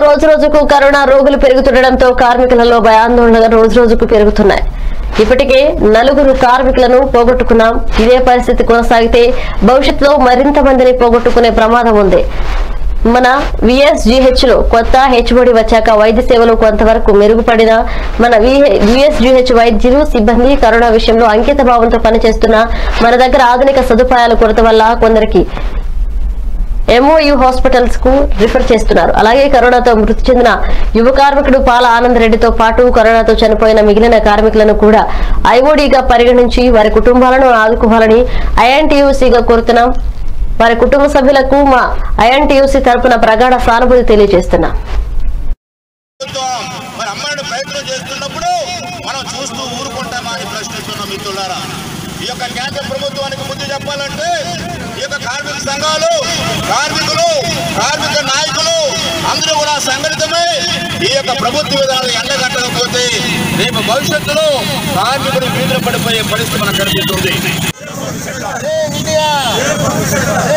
రోజు రోజుకు కరోనా రోగులు పెరుగుతుండటంతో కార్మికులలో భయాందోళనగా రోజు రోజుకు పెరుగుతున్నాయి ఇప్పటికే నలుగురు కార్మికులను పోగొట్టుకున్నాం ఇదే పరిస్థితి కొనసాగితే భవిష్యత్తులో మరింత మందిని పోగొట్టుకునే ప్రమాదం ఉంది మన విఎస్జిహెచ్ లో కొత్త హెచ్ఓడి వచ్చాక వైద్య సేవలు కొంతవరకు మెరుగుపడిన మన విఎస్జిహెచ్ వైద్యులు సిబ్బంది కరోనా విషయంలో అంకిత భావంతో పనిచేస్తున్న మన దగ్గర ఆధునిక సదుపాయాల కొరత వల్ల కొందరికి ఎంఓయు హాస్పిటల్స్ కు రిఫర్ చేస్తున్నారు అలాగే కరోనాతో మృతి చెందిన యువ కార్మికుడు పాల ఆనందరెడ్డితో పాటు కరోనాతో చనిపోయిన మిగిలిన కార్మికులను కూడా ఐఓడిగా పరిగణించి వారి కుటుంబాలను ఆదుకోవాలని ఐఎన్టీయూసీగా కోరుతున్నాం వారి కుటుంబ సభ్యులకు మా ఐఎన్టీయూసీ తరపున ప్రగాఢ సానుభూతి తెలియజేస్తున్నాం ప్రభుత్వం మరి అమ్మాయిని ప్రయత్నం చేస్తున్నప్పుడు మనం చూస్తూ ఊరుకుంటామా అని ప్రశ్నిస్తున్నాం మిత్రులారా ఈ యొక్క కేంద్ర ప్రభుత్వానికి బుద్ధి చెప్పాలంటే ఈ యొక్క కార్మిక సంఘాలు కార్మికులు కార్మిక నాయకులు అందరూ కూడా సంఘటితమై ఈ యొక్క ప్రభుత్వ విధానాలు ఎండగట్టకపోతే రేపు భవిష్యత్తులో కార్మికులు వీధులు పడిపోయే పరిస్థితి మనకు కనిపిస్తుంది జై ఇండియా